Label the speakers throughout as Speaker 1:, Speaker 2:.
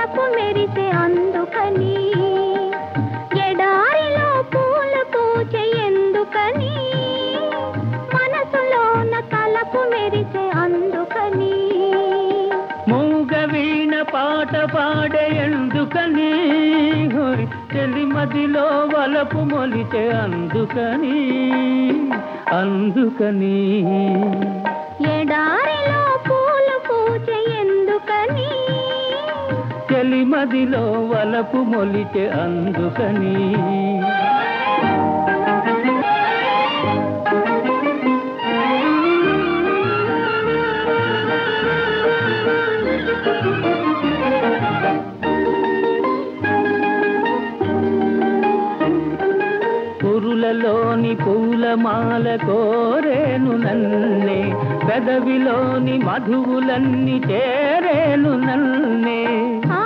Speaker 1: తలపు మెరిసే అందుకని ఎడారిలో పూలు పూచే ఎందుకని మనసులోన తలపు మెరిసే అందుకని
Speaker 2: మూగ వీణ పాట పాడే ఎందుకని హోయ్ చెలిమదిలో వలపు మొలిచే అందుకని అందుకని
Speaker 1: ఎడారిలో పూలు పూచే ఎందుకని
Speaker 2: చెలిమదిలో వలపు మొలిచే అందుకని పురులలోని పూలమాల కోరేను నన్నే పెదవిలోని మధువులన్నీ చేరేను నన్నే
Speaker 1: ఆ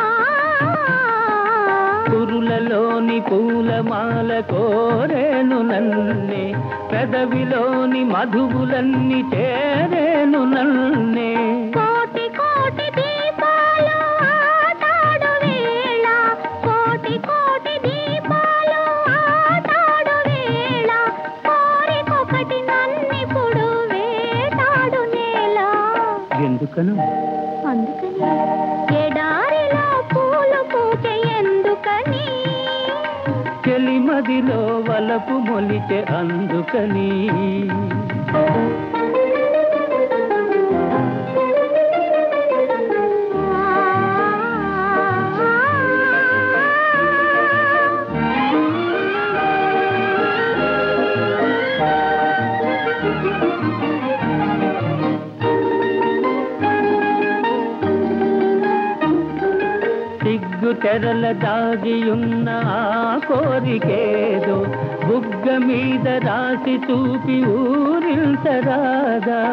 Speaker 2: పురులలోని పూలమాల కోరేను నన్నే పెదవిలోని మధువులన్నీ చేరేను నన్నే
Speaker 1: కోటి కోటి దీపాలు ఆటాడు వేళ కోటి కోటి దీపాలు ఆటాడు వేళ కోరికొకటి నన్నిప్పుడు వేటాడు నేల
Speaker 2: ఎందుకను
Speaker 1: అందుకని ఎడారిలో పూలు పూచే ఎందుకని
Speaker 2: చెలిమదిలో వలపు మొలిచే అందుకని సిగ్గు తెరల దాగియున్న ఆ కోరికేదో బుగ్గ మీద రాసి చూపి ఊరించరాదా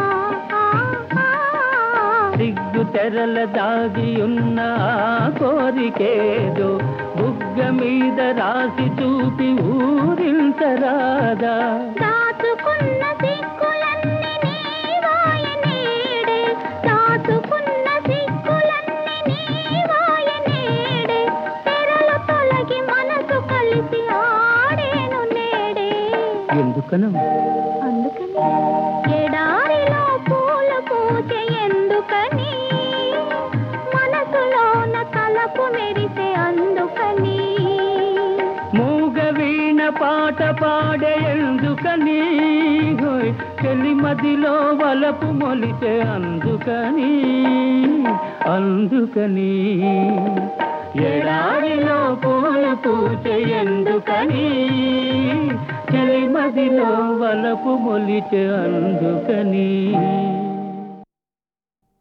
Speaker 2: సిగ్గు తెరల దాగియున్న ఆ కోరికేదో బుగ్గ మీద రాసి చూపి ఊరించరాదా
Speaker 1: దాచుకున్న సిగ్గులన్నీ నీవాయ నేడే దాచుకున్న సిగ్గులన్నీ నీవాయ నేడే తెరలు తొలగి మనసు కలిసి ఆడేను నేడే
Speaker 2: ఎందుకను
Speaker 1: అందుకని ఎడారిలో పూలు పూచే ఎందుకని మనసులోన తలపు మెరిసే అందుకని
Speaker 2: మూగ వీణ పాట పాడే ఎందుకని హోయ్ చెలిమదిలో వలపు మొలిచే అందుకని అందుకని ఎడారిలో పూలు పూచే ఎందుకని చెలిమదిలో వలపు మొలిచే అందుకని